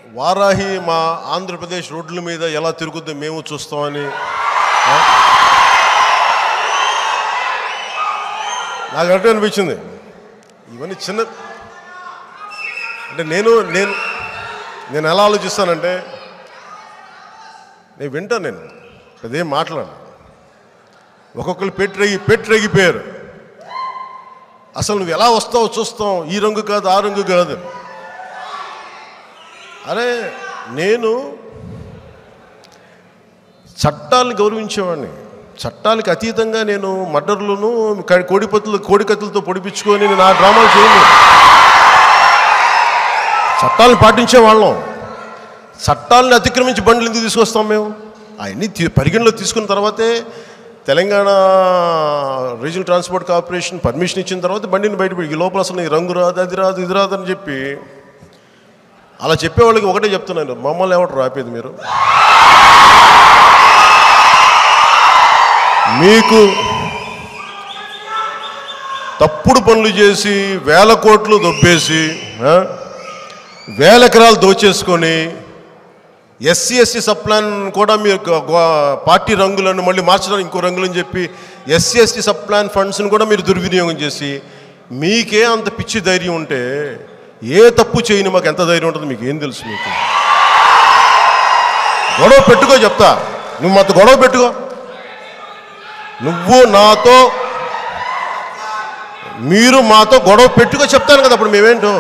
వారాహి మా ఆంధ్రప్రదేశ్ రోడ్ల మీద ఎలా తిరుగుద్దో మేము చూస్తామని ఆ? నాకు అట్టే అనిపించింది ఇవన్నీ చిన్న అంటే నేను నేను నేను ఎలా ఆలోచిస్తానంటే నేను వింటాను నేను అదేం మాట్లాడు ఒక్కొక్కరు పెట్రెగి పెట్రెగిపోయారు అసలు నువ్వు ఎలా వస్తావో చూస్తాం ఈ రంగు కాదు ఆ రంగు కాదు అరే నేను చట్టాలను గౌరవించేవాడిని చట్టాలకు అతీతంగా నేను మర్డర్లను క- కోడిపత్తులు కోడికత్తులతో పొడిపించుకొని నేను ఆ డ్రామాలు చేయను చట్టాలను పాటించే వాళ్ళం చట్టాలను అతిక్రమించి బండ్లు ఎందుకు తీసుకొస్తాం మేము అవన్నీ తీ- పరిగణలో తీసుకున్న తర్వాతే Telangana regional transport corporation permission ఇచ్చిన తర్వాత బండిని బయటపెట్టి ఈ లోపల అసలు ఈ రంగు రాదు అది రాదు ఇది రాదు అని చెప్పి అలా చెప్పేవాళ్ళకి ఒకటే చెప్తున్నాను మమ్మల్ని ఎవరు రాపేది మీరు మీకు తప్పుడు పనులు చేసి వేల కోట్లు దొబ్బేసి ఆ, వేల ఎకరాలు దోచేసుకొని ఎస్సీ ఎస్సీ సప్లాన్ కూడా మీరు గ- గ- పార్టీ రంగులను మళ్ళీ మార్చడానికి ఇంకో రంగులని చెప్పి ఎస్సీ ఎస్టీ సప్లాన్ ఫండ్స్ని కూడా మీరు దుర్వినియోగం చేసి మీకే అంత పిచ్చి ధైర్యం ఉంటే ఏ తప్పు చేయని మాకు ఎంత ధైర్యం ఉంటుందో మీకు ఏం తెలుసు మీకు గొడవ పెట్టుకో చెప్తా నువ్వు మాతో గొడవ పెట్టుకో నువ్వు నాతో మీరు మాతో గొడవ పెట్టుకో చెప్తాను కదా అప్పుడు మేమేంటో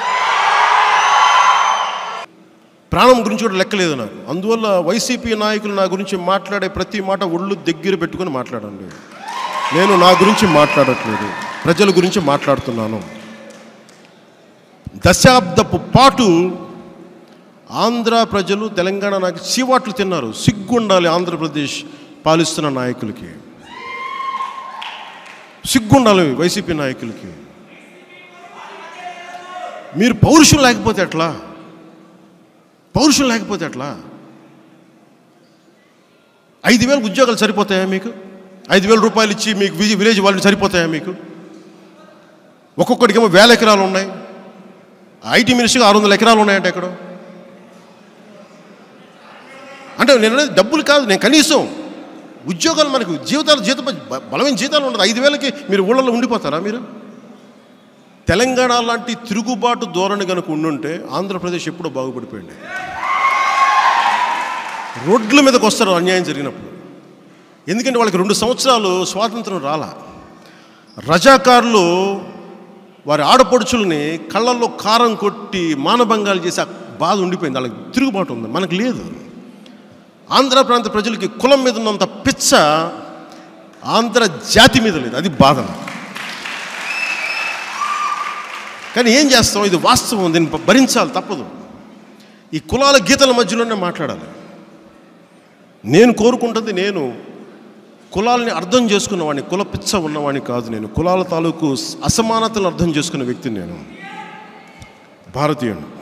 ప్రాణం గురించి కూడా లెక్కలేదు నాకు అందువల్ల వైసీపీ నాయకులు నా గురించి మాట్లాడే ప్రతి మాట ఒళ్ళు దగ్గర పెట్టుకొని మాట్లాడండి నేను నా గురించి మాట్లాడట్లేదు ప్రజల గురించి మాట్లాడుతున్నాను దశాబ్దపు పాటు ఆంధ్ర ప్రజలు తెలంగాణ నాకు చీవాట్లు తిన్నారు సిగ్గుండాలి ఆంధ్రప్రదేశ్ పాలిస్తున్న నాయకులకి సిగ్గుండాలి వైసీపీ నాయకులకి మీరు పౌరుషం లేకపోతే ఎట్లా పౌరుషం లేకపోతే ఎట్లా ఐదు వేలు ఉద్యోగాలు సరిపోతాయా మీకు ఐదు వేల రూపాయలు ఇచ్చి మీకు విజి- విలేజ్ వాళ్ళని సరిపోతాయా మీకు ఒక్కొక్కడికేమో వేల ఎకరాలు ఉన్నాయి ఐటీ మినిస్టర్గా ఆరు వందల ఎకరాలు ఉన్నాయంటే ఎక్కడ అంటే నేను అనేది డబ్బులు కాదు నేను కనీసం ఉద్యోగాలు మనకు జీవితాలు జీతం బ- బలమైన జీతాలు ఉండదు ఐదు వేలకి మీరు ఊళ్ళలో ఉండిపోతారా మీరు తెలంగాణ లాంటి తిరుగుబాటు ధోరణి కనుక ఉండుంటే ఆంధ్రప్రదేశ్ ఎప్పుడో బాగుపడిపోయింది రోడ్ల మీదకి వస్తారు అన్యాయం జరిగినప్పుడు ఎందుకంటే వాళ్ళకి రెండు సంవత్సరాలు స్వాతంత్రం రాలా రజాకారులు వారి ఆడపడుచుల్ని కళ్ళల్లో కారం కొట్టి మానభంగాలు చేసి ఆ బాధ ఉండిపోయింది వాళ్ళకి తిరుగుబాటు ఉంది మనకు లేదు ఆంధ్ర ప్రాంత ప్రజలకి కులం మీద ఉన్నంత పిచ్చ ఆంధ్ర జాతి మీద లేదు అది బాధ నాకు. కానీ ఏం చేస్తాం ఇది వాస్తవం దీన్ని భరించాలి తప్పదు ఈ కులాల గీతల మధ్యలోనే మాట్లాడాలి నేను కోరుకుంటుంది నేను కులాలని అర్థం చేసుకున్నవాడిని కుల పిచ్చ ఉన్నవాడిని కాదు నేను కులాల తాలూకు అసమానతలు అర్థం చేసుకున్న వ్యక్తిని నేను భారతీయుడు